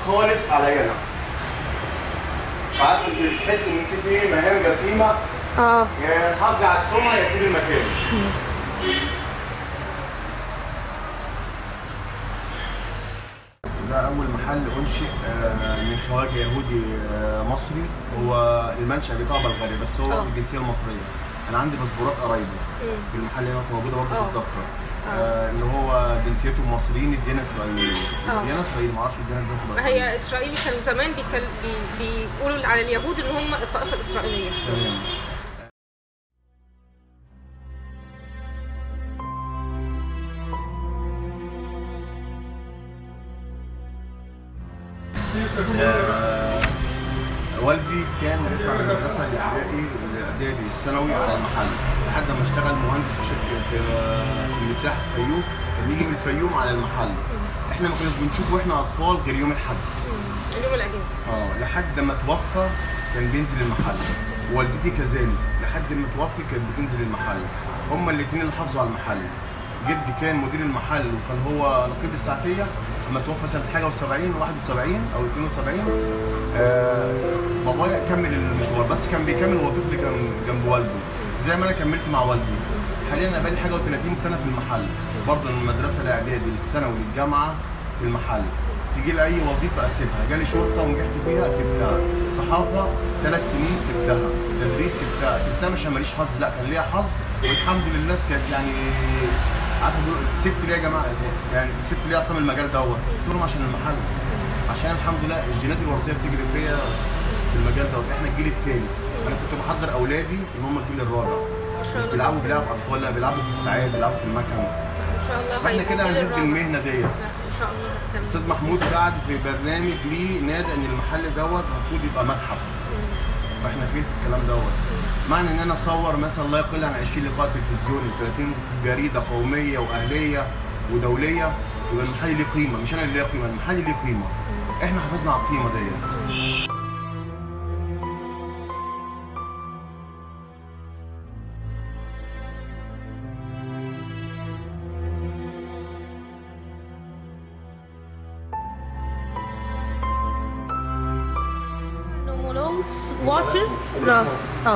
خالص عليا انا فعارف انت بتحس ان انت في مهام جسيمه اه يا تحافظي على السمعه يا سيبي المكان ده اول محل انشئ آه، من خواجه يهودي آه، مصري هو المنشا بتاعه بلغاري بس هو آه. بالجنسيه المصريه انا عندي باسبورات قرايبي في المحل هنا موجوده برضه في آه. الدفتر آه، اللي هو جنسيته مصريين الديانه اسرائيليه آه. الديانه اسرائيليه معرفش الديانه ازاي تبقى ما اسرائيليه هي اسرائيل كانوا زمان بيكل... بي... بيقولوا على اليهود ان هم الطائفه الاسرائيليه تمام. آه، والدي كان بيطلع من المدرسه الابتدائي الاعدادي الثانوي على المحل لحد ما اشتغل مهندس في شركه في في المساحه في الفيوم كان بيجي من الفيوم على المحل احنا ما كناش بنشوفه واحنا اطفال غير يوم الاحد اليوم الاجازه اه لحد ما توفى كان بينزل المحل والدتي كذلك لحد ما توفي كانت بتنزل المحل هما الاثنين اللي حافظوا على المحل جدي كان مدير المحل وكان هو نقيب الساعتيه لما توفى سنه حاجه و70 71 او 72 آه بابايا كمل المشوار بس كان بيكمل وهو طفل كان جنب والده زي ما انا كملت مع والدي حاليا انا بقالي حاجه و30 سنه في المحل برضه من المدرسه الاعدادي للثانوي للجامعه في المحل تيجي لي اي وظيفه اسيبها جالي شرطه ونجحت فيها سبتها صحافه ثلاث سنين سبتها تدريس سبتها سبتها مش ماليش حظ لا كان ليا حظ والحمد لله الناس كانت يعني عارف بيقولوا سبت ليه يا جماعه يعني سبت ليه اصلا المجال دوت قلت لهم عشان المحل عشان الحمد لله الجينات الوراثيه بتجري فيا في المجال دوت احنا الجيل الثالث انا كنت بحضر اولادي ان هم الجيل الرابع ما شاء مش الله بيلعبوا بسم بلعب الله. اطفال لا بيلعبوا في الساعات بيلعبوا في المكن ما شاء الله فاحنا هيبقوا كده جيل هنهد الرابع. المهنه ديت لا، ان شاء الله كمل. استاذ محمود سعد في برنامج ليه نادى ان المحل دوت المفروض يبقى متحف فاحنا فين في الكلام دوت معنى ان انا اصور مثلا لا يقل عن 20 لقاء تلفزيوني 30 جريده قوميه واهليه ودوليه يبقى المحل ليه قيمه مش انا اللي ليه قيمه المحل ليه قيمه احنا حافظنا على القيمه ديت Numerous watches لا اه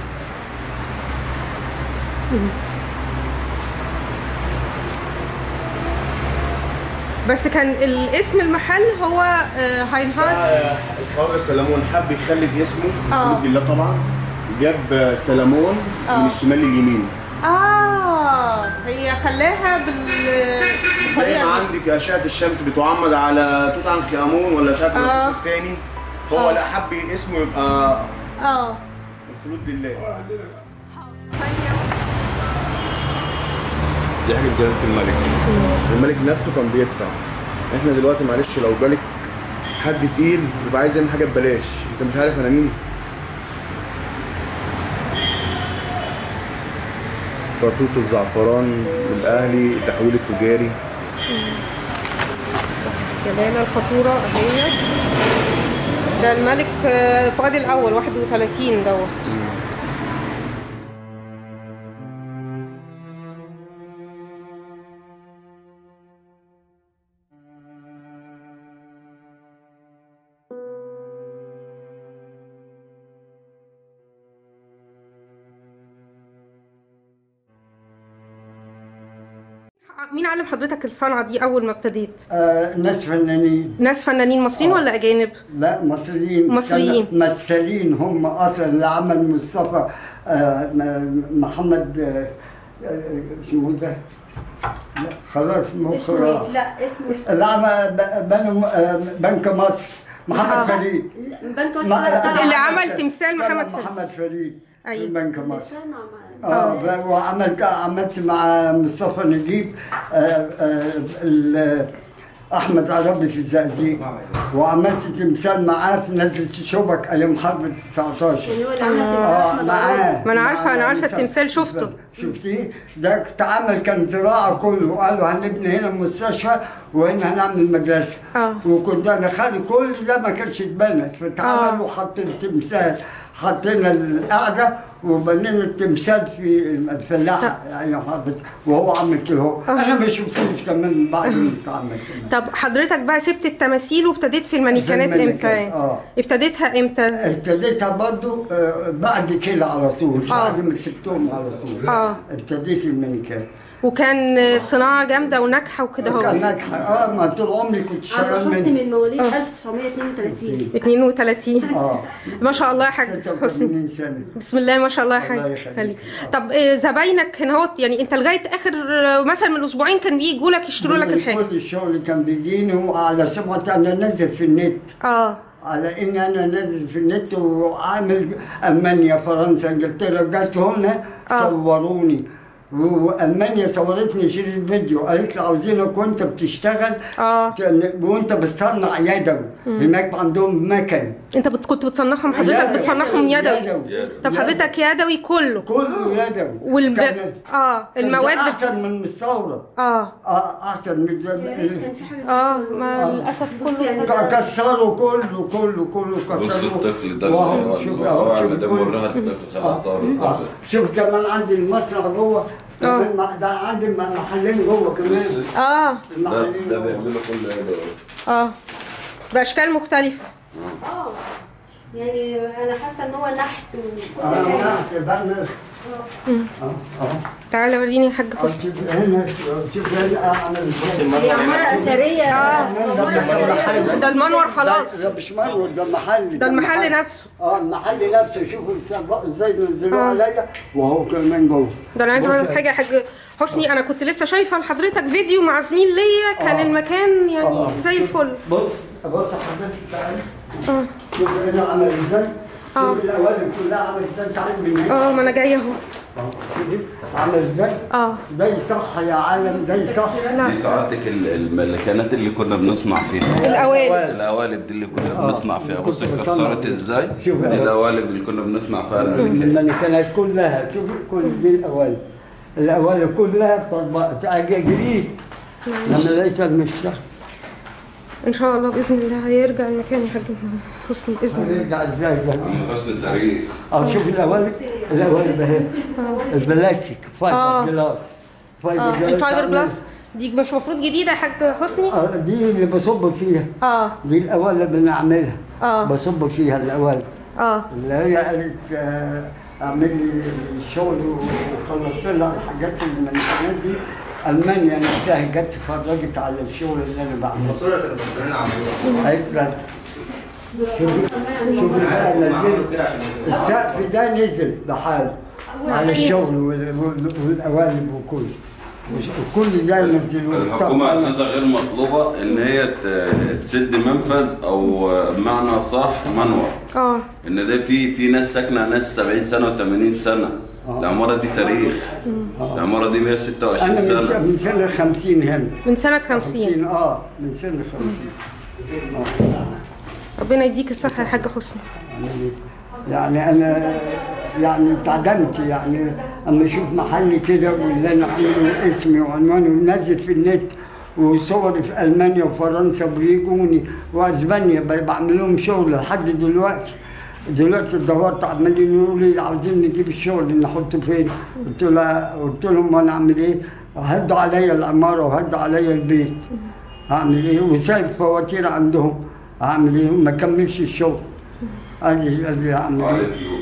بس كان الاسم المحل هو آه، هاينهارد الخواجه سلمون حب يخلد اسمه آه. بحمد الله طبعا جاب سلمون آه. من الشمال لليمين اه هي خلاها بال زي بالطريقه ما دي. عندك اشعه الشمس بتعمد على توت عنخ امون ولا مش عارف آه. الرئيس الثاني هو آه. لا حب اسمه يبقى اه الخلود لله دي حاجه جلاله الملك الملك نفسه كان بيدفع احنا دلوقتي معلش لو جالك حد تقيل يبقى عايز يعمل حاجه ببلاش انت مش عارف انا مين فاتورة الزعفران الاهلي التحويل التجاري جبالة الفاتورة اهي ده الملك آه، فؤاد الأول 31 دوت مين علم حضرتك الصنعة دي أول ما ابتديت؟ آه ناس فنانين ناس فنانين مصريين آه. ولا أجانب؟ لا مصريين مصريين. كانوا ممثلين هم اصلا اللي عمل مصطفى آه م- محمد آه آه، اسمه ده لا خلاص مخ اسمه راح. إيه؟ لا اسمه اللي عمل ب- بنو آه، بنك مصر محمد آه. فريد بنك ما- مصر اللي طلع عمل تمثال سلم محمد فريد. محمد فريد أيوة. في بنك مصر صنع مع- اه ب- وعملت عملت مع مصطفى نجيب آه، آه، ال- احمد عربي في الزقازيق وعملت تمثال معاه في نزله شبك ايام حرب ال 19 يعني هو اللي عمل اه تمثال معاه ما أنا عارفة- مع- أنا عارفة مع- التمثال شفته. شفتيه ده اتعمل كان زراعه كله قالوا هنبني هنا مستشفى وهنا هنعمل مدرسه آه. وكنت انا خالي كل ده ما كانش اتبنى فتعمل آه. وحطينا تمثال حطينا القعده وبنينا التمثال في الفلاحه يعني حضرتك وهو عمل كده هو انا ما شفتوش كمان بعد ما اتعمل كمان طب حضرتك بقى سبت التماثيل وابتديت في المانيكانات في امتى؟ المانيكان، آه. ابتديتها امتى؟ ابتديتها برضو آه، بعد كده على طول آه. بعد ما سبتهم على طول آه. ابتديت المانيكان وكان صناعة جامدة وناجحة وكده كان هو ناجحه اه ما طول عمري كنت شغال عبد حسني من من مواليد 1932 32 اه ما شاء الله يا حاج حسني 86 سنه بسم الله ما شاء الله يا الله حاج يخليك. خليك. طب آه، زباينك هنا اهوت يعني انت لغايه اخر آه، مثلا من اسبوعين كان بيجوا لك يشتروا لك الحاجه كل الشغل كان بيجيني وعلى سمعة انا نازل في النت اه على ان انا نازل في النت وعامل المانيا فرنسا انجلترا جت هنا آه. صوروني والمانيا صورتني شريط فيديو قالت لي عاوزينك وانت بتشتغل اه كان- وانت بتصنع يدوي هناك عندهم مكن انت بت... كنت بتصنعهم حضرتك يدوي. بتصنعهم يدوي يدوي. طب حضرتك يدوي كله كله يدوي والب... كان- اه كان المواد ده احسن بت... من الثوره اه اه احسن من كان في حاجه اه ما للاسف بصي يعني كله ك- كسروا كله كله كله كسروا بص الطفل ده واو، اللي شوف هو أهو، شوف ده كل- مرها الطفل خلاص صار آه. شوف كمان عندي المصنع جوه كمان ما- ده عندي محلين جوه كمان بص اه ده المحلين ده جوه. بيعملوا كل ده اه باشكال مختلفه اه يعني انا حاسه ان هو نحت وكل اه حاجه نعم، بعمل اه اه تعالى وريني يا حاج آه، حسني شوف هنا شوف هنا اعمل ازاي هي عماره اثريه آه. عماره اثريه ده المنور خلاص ده مش منور ده محل ده المحل نفسه اه المحل نفسه شوفوا الطبق ازاي نزلوه آه. عليا وهو كمان جوه ده انا عايزه اقول لك بص- حاجه يا حاج حسني انا كنت لسه شايفه لحضرتك فيديو مع زميل ليا كان آه. المكان يعني آه. زي الفل بص بص حضرتك تعالى اه شوف هنا عمل ازاي آه. شوف الاواني كلها عمل ازاي تعالى من هنا اه ما انا جايه اهو آه، شوفي عمل ازاي اه ده يصح يا عالم ده يصح دي ساعاتك ال- الملكانات اللي كنا بنصنع فيها القوالب القوالب دي اللي كنا بنصنع فيها بص كنت اتكسرت بصنع. ازاي شوف دي الأوالب. القوالب اللي كنا بنصنع فيها الملكات الملكانات كلها شوفي كل دي الاواني الاواني كلها بطبقت جريت لما لقيت المشتاق ان شاء الله باذن الله هيرجع المكان يا حاج حسني باذن الله هيرجع ازاي ده عم حسن التاريخ اه شوف الاواني الاواني اهي البلاستيك آه. فايبر جلاس فايبر اه جلاس الفايبر عامل- جلاس دي مش المفروض جديده يا حاج حسني آه، دي اللي بصب فيها اه دي الاواني اللي بنعملها آه. بصب فيها الاواني اه اللي هي قالت آه، اعمل لي الشغل وخلصت لها الحاجات المنشانات دي المانيا نفسها جت اتفرجت على الشغل اللي انا بعمله قالت لها شوفي شوفي بقى نزلت السقف ده نزل بحاله على الشغل وال- وال- والقوالب وكل كل ده نزلوه الحكومة أساسا غير مطلوبة إن هي ت- تسد منفذ أو بمعنى صح منور اه إن ده في في ناس ساكنة ناس 70 سنة و80 سنة العمارة دي تاريخ العمارة دي 126 انا من سنة من سنه 50 هنا من سنه 50 50 اه من سنه 50 آه. ربنا يديك الصحه يا حاج حسني يعني انا يعني اتعدمت يعني اما اشوف محل كده واللي انا عامله اسمي وعنواني ونزل في النت وصوري في المانيا وفرنسا بيجوني واسبانيا ب- بعمل لهم شغل لحد دلوقتي دلوقتي دورت عمالين يقولوا لي عاوزين نجيب الشغل نحطه فين؟ قلت له قلت لهم انا اعمل ايه؟ هدوا عليا العماره وهدوا عليا البيت هعمل ايه؟ وسايب فواتير عندهم هعمل ايه؟ ما كملش الشغل ادي ادي اعمل وعليه ايه؟ فلوس